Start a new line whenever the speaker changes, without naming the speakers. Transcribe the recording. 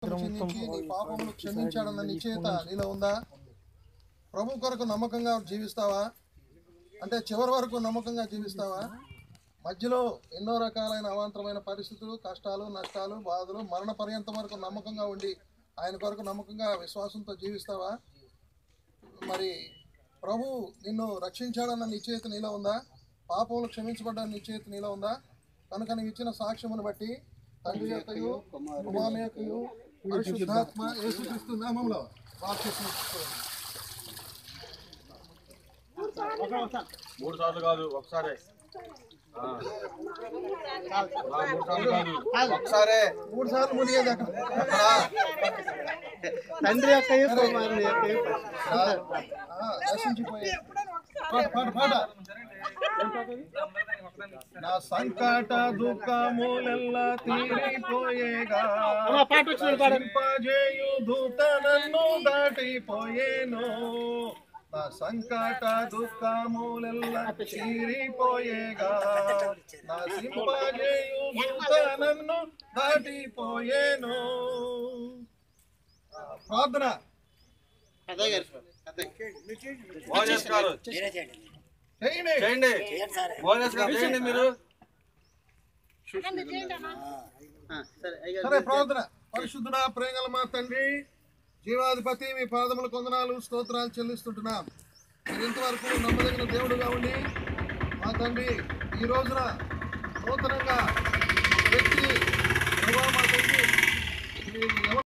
చెందించి నీ పాపములు క్షమించాడన్న నిశ్చయత నీలో ఉందా ప్రభు కొరకు నమ్మకంగా జీవిస్తావా అంటే చివరి వరకు నమ్మకంగా జీవిస్తావా మధ్యలో ఎన్నో రకాలైన అవాంతరమైన పరిస్థితులు కష్టాలు నష్టాలు బాధలు మరణ పర్యంతం వరకు నమ్మకంగా ఉండి ఆయన కొరకు నమ్మకంగా విశ్వాసంతో జీవిస్తావా మరి ప్రభు నిన్ను రక్షించాడన్న నిశ్చయిత నీలో ఉందా పాపములు క్షమించబడ్డ నిశ్చయిత నీలో ఉందా కనుక నీవు ఇచ్చిన సాక్ష్యమును బట్టి తండ్రి యొక్కయు కుమారుని యొక్కయు పరిశుద్ధాత్మ యేసుక్రీస్తు నామంలో బాప్తిస్మం తీసుకోండి.
మూడు సార్లు కాదు ఒకసారి ఆ. ఆ, మూడు సార్లు కాదు ఒకసారే
మూడు సార్లు మునిగేదాకా
తండ్రి యొక్క కుమారుని యొక్క
ఆ, నశించిపోయే పాట పాట పాట నా సంకట దుఃఖములెల్ల తీరిపోయేగా
అమ్మ, పాట వచ్చింది, పాడండి.
సింపజేయు దూత నన్ను దాటిపోయేను నా సంకట దుఃఖములెల్ల తీరిపోయేగా నా సింపజేయు దూత నన్ను దాటిపోయేను ఆ, ప్రార్థన
అదే గారు అదే
మోజస్ గారు
చేయండి
చేయండి మోజస్ గారు చేయండి మీరు
ఆ, సరే అయ్యగారు
సరే ప్రార్థన పరిశుద్ధుడా ప్రేంగల మా తండ్రి జీవాధిపతి మీ పాదముల కొందనాలు స్తోత్రాలు చెల్లిస్తుంటున్నాం మీరు ఇంతవరకు నమ్మదగిన దేవుడుగా ఉండి మా తండ్రి ఈ రోజున నూతనంగా వ్యక్తి ప్రభా మా తండ్రి మీరు ఎవరు